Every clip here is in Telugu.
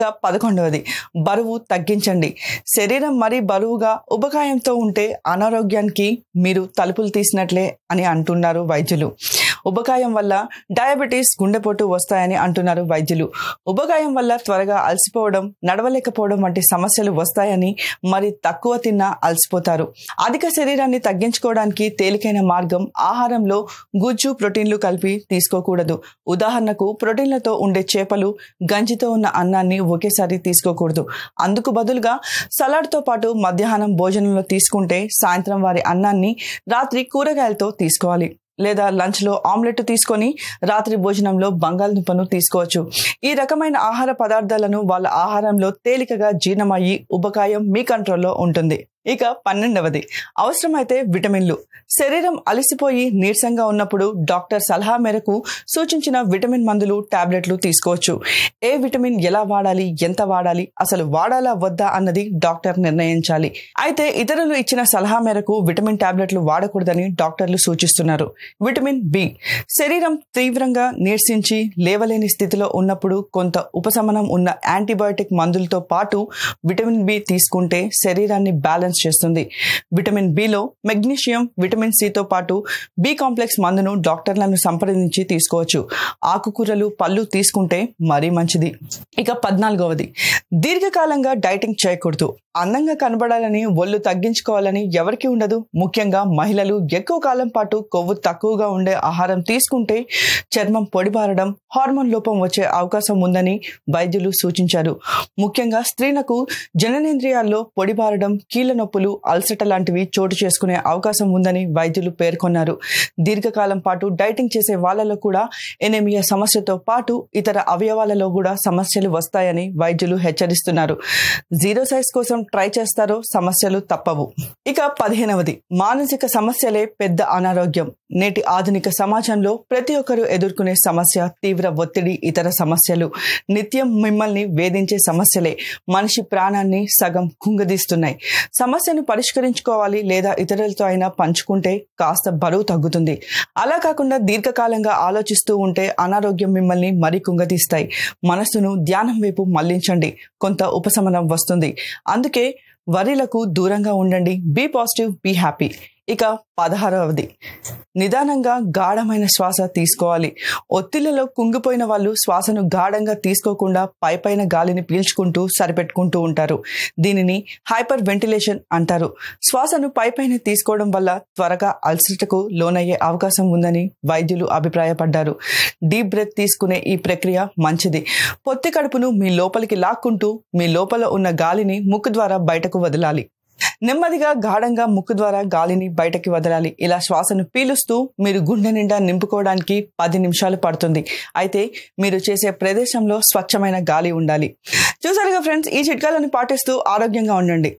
పదకొండవది బరువు తగ్గించండి శరీరం మరీ బరువుగా ఉబకాయంతో ఉంటే అనారోగ్యానికి మీరు తలుపులు తీసినట్లే అని అంటున్నారు వైద్యులు ఉబకాయం వల్ల డయాబెటీస్ గుండెపోటు వస్తాయని అంటున్నారు వైద్యులు ఉబకాయం వల్ల త్వరగా అలసిపోవడం నడవలేకపోవడం వంటి సమస్యలు వస్తాయని మరి తక్కువ తిన్నా అలసిపోతారు అధిక శరీరాన్ని తగ్గించుకోవడానికి తేలికైన మార్గం ఆహారంలో గుజ్జు ప్రోటీన్లు కలిపి తీసుకోకూడదు ఉదాహరణకు ప్రోటీన్లతో ఉండే చేపలు గంజితో ఉన్న అన్నాన్ని ఒకేసారి తీసుకోకూడదు అందుకు బదులుగా సలాడ్తో పాటు మధ్యాహ్నం భోజనంలో తీసుకుంటే సాయంత్రం వారి అన్నాన్ని రాత్రి కూరగాయలతో తీసుకోవాలి లేదా లంచ్లో ఆమ్లెట్ తీసుకొని రాత్రి భోజనంలో బంగాళదుంపను తీసుకోవచ్చు ఈ రకమైన ఆహార పదార్థాలను వాళ్ళ ఆహారంలో తేలికగా జీర్ణమయ్యి ఉబకాయం మీ కంట్రోల్లో ఉంటుంది ఇక పన్నెండవది అవసరమైతే విటమిన్లు శరీరం అలసిపోయి నీరసంగా ఉన్నప్పుడు డాక్టర్ సలహా మేరకు సూచించిన విటమిన్ మందులు టాబ్లెట్లు తీసుకోవచ్చు ఏ విటమిన్ ఎలా వాడాలి ఎంత వాడాలి అసలు వాడాలా వద్దా అన్నది డాక్టర్ నిర్ణయించాలి అయితే ఇతరులు ఇచ్చిన సలహా మేరకు విటమిన్ టాబ్లెట్లు వాడకూడదని డాక్టర్లు సూచిస్తున్నారు విటమిన్ బి శరీరం తీవ్రంగా నీరసించి లేవలేని స్థితిలో ఉన్నప్పుడు కొంత ఉపశమనం ఉన్న యాంటీబయోటిక్ మందులతో పాటు విటమిన్ బి తీసుకుంటే శరీరాన్ని బ్యాలెన్స్ చేస్తుంది విటమిన్ బిలో మెగ్నీషియం విటమిన్ సితో పాటు బి కాంప్లెక్స్ మందును డాక్టర్లను సంప్రదించి తీసుకోవచ్చు ఆకుకూరలు పళ్ళు తీసుకుంటే మరీ మంచిది ఇక పద్నాలుగవది దీర్ఘకాలంగా డైటింగ్ చేయకూడదు అందంగా కనబడాలని ఒళ్ళు తగ్గించుకోవాలని ఎవరికి ఉండదు ముఖ్యంగా మహిళలు ఎక్కువ కాలం పాటు కొవ్వు తక్కువగా ఉండే ఆహారం తీసుకుంటే చర్మం పొడిబారడం హార్మోన్ లోపం వచ్చే అవకాశం ఉందని వైద్యులు సూచించారు ముఖ్యంగా స్త్రీలకు జననేంద్రియాల్లో పొడిబారడం కీళ్ల నొప్పులు అల్సట లాంటివి చోటు చేసుకునే అవకాశం ఉందని వైద్యులు పేర్కొన్నారు దీర్ఘకాలం పాటు డైటింగ్ చేసే వాళ్ళలో కూడా ఎనేమియా సమస్యతో పాటు ఇతర అవయవాలలో కూడా సమస్యలు వస్తాయని వైద్యులు హెచ్చరిస్తున్నారు జీరో సైజ్ కోసం ట్రై చేస్తారో సమస్యలు తప్పవు ఇక పదిహేనవది మానసిక సమస్యలే పెద్ద అనారోగ్యం నేటి ఆధునిక సమాజంలో ప్రతి ఒక్కరూ ఎదుర్కొనే సమస్య తీవ్ర ఒత్తిడి ఇతర సమస్యలు నిత్యం మిమ్మల్ని వేధించే సమస్యలే మనిషి ప్రాణాన్ని సగం కుంగదీస్తున్నాయి సమస్యను పరిష్కరించుకోవాలి లేదా ఇతరులతో అయినా పంచుకుంటే కాస్త బరువు తగ్గుతుంది అలా కాకుండా దీర్ఘకాలంగా ఆలోచిస్తూ ఉంటే అనారోగ్యం మిమ్మల్ని మరి కుంగదీస్తాయి మనస్సును ధ్యానం వైపు మళ్లించండి కొంత ఉపశమనం వస్తుంది అందుకే వరిలకు దూరంగా ఉండండి బీ పాజిటివ్ బీ హ్యాపీ ఇక పదహారవది నిదానంగా గాఢమైన శ్వాస తీసుకోవాలి ఒత్తిళ్లలో కుంగిపోయిన వాళ్ళు శ్వాసను గాఢంగా తీసుకోకుండా పైపైన గాలిని పీల్చుకుంటూ సరిపెట్టుకుంటూ ఉంటారు దీనిని హైపర్ వెంటిలేషన్ అంటారు శ్వాసను పైపైన తీసుకోవడం వల్ల త్వరగా అల్సటకు లోనయ్యే అవకాశం ఉందని వైద్యులు అభిప్రాయపడ్డారు డీప్ బ్రెత్ తీసుకునే ఈ ప్రక్రియ మంచిది పొత్తి కడుపును మీ లోపలికి లాక్కుంటూ మీ లోపల ఉన్న గాలిని ముక్కు ద్వారా బయటకు వదలాలి నెమ్మదిగా గాఢంగా ముక్కు ద్వారా గాలిని బయటకి వదలాలి ఇలా శ్వాసను పీలుస్తూ మీరు గుండె నిండా నింపుకోవడానికి పది నిమిషాలు పడుతుంది అయితే మీరు చేసే ప్రదేశంలో స్వచ్ఛమైన గాలి ఉండాలి చూసారుగా ఫ్రెండ్స్ ఈ చిట్కాలను పాటిస్తూ ఆరోగ్యంగా ఉండండి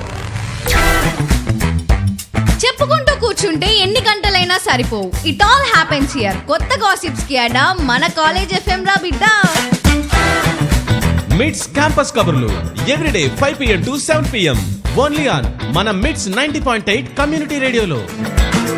చెప్పుకుంటూ కూర్చుంటే ఎన్ని గంటలైనా సరిపోవు ఇట్ ఆల్ హ్యాపెన్స్ హియర్ కొత్త గాసిప్స్ కి అడా మన కాలేజ్ ఎఫ్ఎం రా బిడ్డ మిడ్స్ క్యాంపస్ కబుర్లు everyday five PM to seven PM only on మన MITS ninety point eight community రేడియోలో